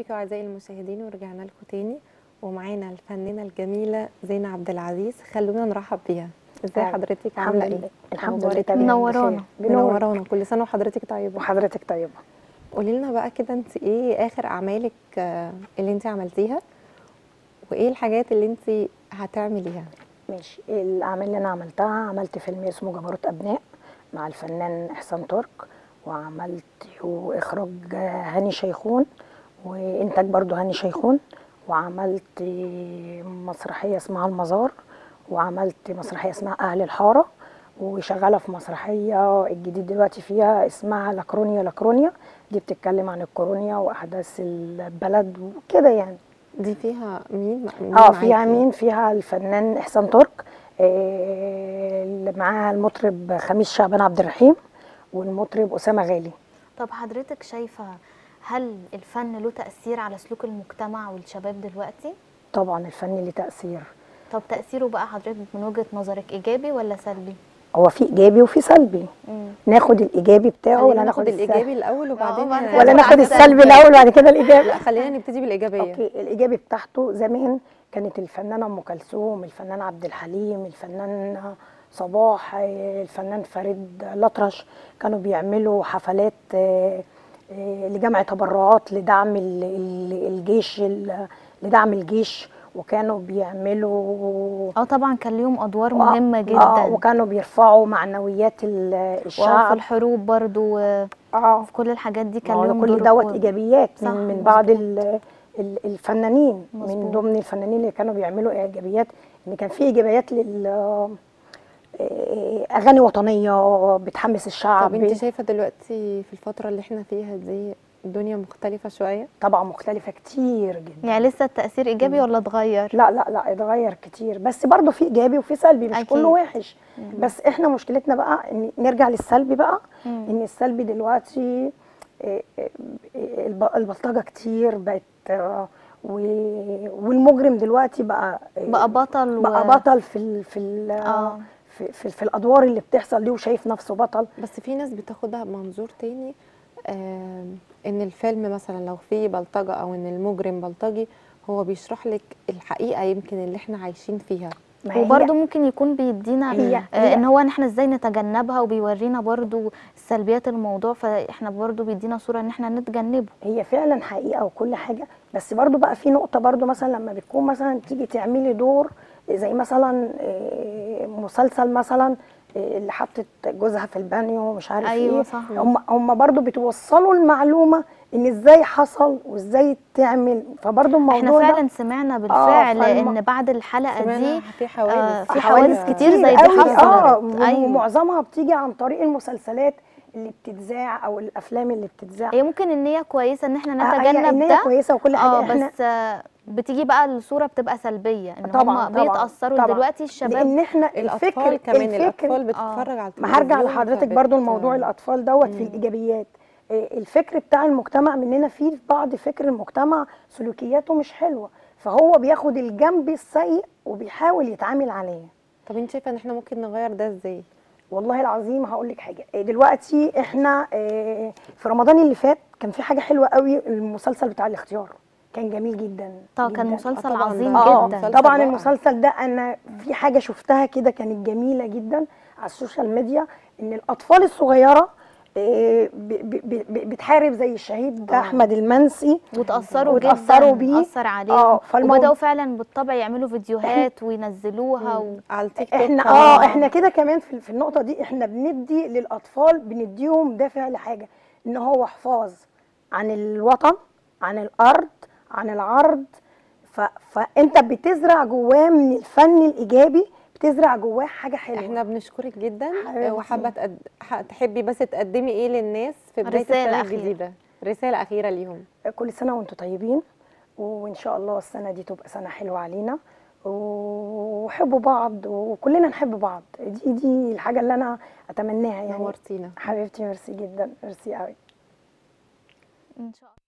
بيكم اعزائي المشاهدين ورجعنا لكم تاني ومعانا الفنانه الجميله زينة عبد العزيز خلونا نرحب بيها ازاي أهلا. حضرتك الحمد عامله لله ايه الحمد أخبارك لله إيه؟ تمام منورانا. بخير. بنور منورانا كل سنه وحضرتك طيبه وحضرتك طيبه قولي لنا بقى كده انت ايه اخر اعمالك آه، اللي انت عملتيها وايه الحاجات اللي انت هتعمليها ماشي الاعمال اللي انا عملتها عملت فيلم اسمه جبروت ابناء مع الفنان احسان ترك وعملت اخراج هاني شيخون وانتاج برضو هاني شيخون وعملت مسرحيه اسمها المزار وعملت مسرحيه اسمها اهل الحاره وشغاله في مسرحيه الجديد دلوقتي فيها اسمها لاكرونيا لاكرونيا دي بتتكلم عن الكورونيا واحداث البلد وكده يعني دي فيها مين مين اه فيها معاكي؟ مين فيها الفنان احسان ترك آه، اللي معاها المطرب خميس شعبان عبد الرحيم والمطرب اسامه غالي طب حضرتك شايفة هل الفن له تأثير على سلوك المجتمع والشباب دلوقتي؟ طبعا الفن ليه تاثير طب تأثيره بقى حضرتك من وجهة نظرك إيجابي ولا سلبي؟ هو في ايجابي وفي سلبي مم. ناخد الايجابي بتاعه خلينا ولا ناخد ناخد السلبي الايجابي الاول وبعدين بعد كده ولا ندخل ناخد على السلبي السلبي. الاول وبعد كده الايجابي لا خلينا نبتدي بالايجابيه اوكي الايجابي بتاعته زمان كانت الفنانه ام كلثوم الفنان عبد الحليم الفنان صباح آه، الفنان فريد الأطرش كانوا بيعملوا حفلات آه، آه، لجمع تبرعات لدعم ال- ال- الجيش ال- لدعم الجيش وكانوا بيعملوا اه طبعا كان ليهم أدوار آه، مهمة آه جدا وكانوا بيرفعوا معنويات ال- وفي الشعب الحروب برضو وفي اه كل الحاجات دي ما كان هو ليهم كل دور دوت قوي. ايجابيات صح، من, من بعض مظبوط. ال- ال- الفنانين من مظبوط. ضمن الفنانين اللي كانوا بيعملوا ايجابيات ان كان في ايجابيات لل آه، اغاني وطنيه بتحمس الشعب طب انت شايفه دلوقتي في الفتره اللي احنا فيها دي الدنيا مختلفه شويه طبعا مختلفه كتير جدا يعني لسه التأثير إيجابي ولا اتغير؟ لا لا لا اتغير كتير بس برضه في ايجابي وفي سلبي مش أكيد. كله وحش بس احنا مشكلتنا بقى ان نرجع للسلبي بقى مم. ان السلبي دلوقتي آه، آه، الب- البلطجه كتير بقت آه، و- والمجرم دلوقتي بقى آه، بقى بطل و... بقى بطل في ال في ال آه. في, في, في الادوار اللي بتحصل دي وشايف نفسه بطل بس في ناس بتاخدها بمنظور تاني آم، ان الفيلم مثلا لو فيه بلطجه او ان المجرم بلطجي هو بيشرح لك الحقيقه يمكن اللي احنا عايشين فيها ما هي- وبرضه ممكن يكون بيدينا هي- آه هي- ان هو ان احنا ازاي نتجنبها وبيورينا برضه سلبيات الموضوع فاحنا برضه بيدينا صورة ان احنا نتجنبه هي فعلا حقيقه وكل حاجه بس برضو بقى في نقطه برضو مثلا لما بتكون مثلا تيجي تعملي دور زي مثلا آه، مسلسل مثلا آه، اللي حطت جوزها في البانيو ومش عارف أيوة ايه صح. هم هم برضو بيتوصلوا المعلومه ان ازاي حصل وازاي تعمل فبرضو الموضوع احنا ده فعلا سمعنا بالفعل فالم- ان بعد الحلقة سمعنا دي في حوادث آه، في حوادث حوادث كتير زي دي قوي، اه حصلت ايوه ومعظمها بتيجي عن طريق المسلسلات اللي بتتذاع او الافلام اللي بتتذاع هي ممكن ان هي كويسة ان احنا آه، هي نتجنب النية ده كويسه وكل حاجه اه احنا بس آه، بتيجي بقى الصورة بتبقى سلبية ان طبعا هم طبعا بيتأثروا طبعا. دلوقتي الشباب لان احنا الاطفال الفكر كمان الفكر الاطفال بتتفرج على ما هرجع التلفزيون لحضرتك فبت- برضو الموضوع الاطفال دوت في الايجابيات إيه، الفكر بتاع المجتمع مننا في بعض فكر المجتمع سلوكياته مش حلوه فهو بياخد الجنب السيء وبيحاول يتعامل عليه طب انت شايفه ان احنا ممكن نغير ده ازاي والله العظيم هقول لك حاجه إيه، دلوقتي احنا إيه، في رمضان اللي فات كان في حاجه حلوه قوي المسلسل بتاع الاختيار كان جميل جدا طبعا كان جداً. مسلسل طبعاً عظيم ده اه جدا مسلسل طبعا رائع. المسلسل ده انا في حاجه شفتها كده كانت جميله جدا على السوشيال ميديا ان الاطفال الصغيره آه، ب- ب- ب- بتحارب زي الشهيد آه. احمد المنسي وتأثروا وتأثروا جدا بيه. أثر عليهم اه فالموضوع وبدأوا فعلا بالطبع يعملوا فيديوهات وينزلوها و... على التيك توك احنا كمان. اه احنا كده كمان في في النقطه دي احنا بندي للاطفال بنديهم دافع لحاجه ان هو حفاظ عن الوطن عن الارض عن العرض ف... فانت بتزرع جواه من الفن الايجابي بتزرع جواه حاجه حلوه احنا بنشكرك جدا حبيبتي. وحابه تقد... ح- تحبي بس تقدمي ايه للناس في بدايه رسالة السنه أخيرة. الجديده رساله اخيره ليهم كل سنه وانتم طيبين وان شاء الله السنه دي تبقى سنه حلوه علينا وحبوا بعض وكلنا نحب بعض دي دي الحاجه اللي انا اتمناها يعني نورتينا حبيبتي ميرسي جدا ميرسي قوي إن شاء الله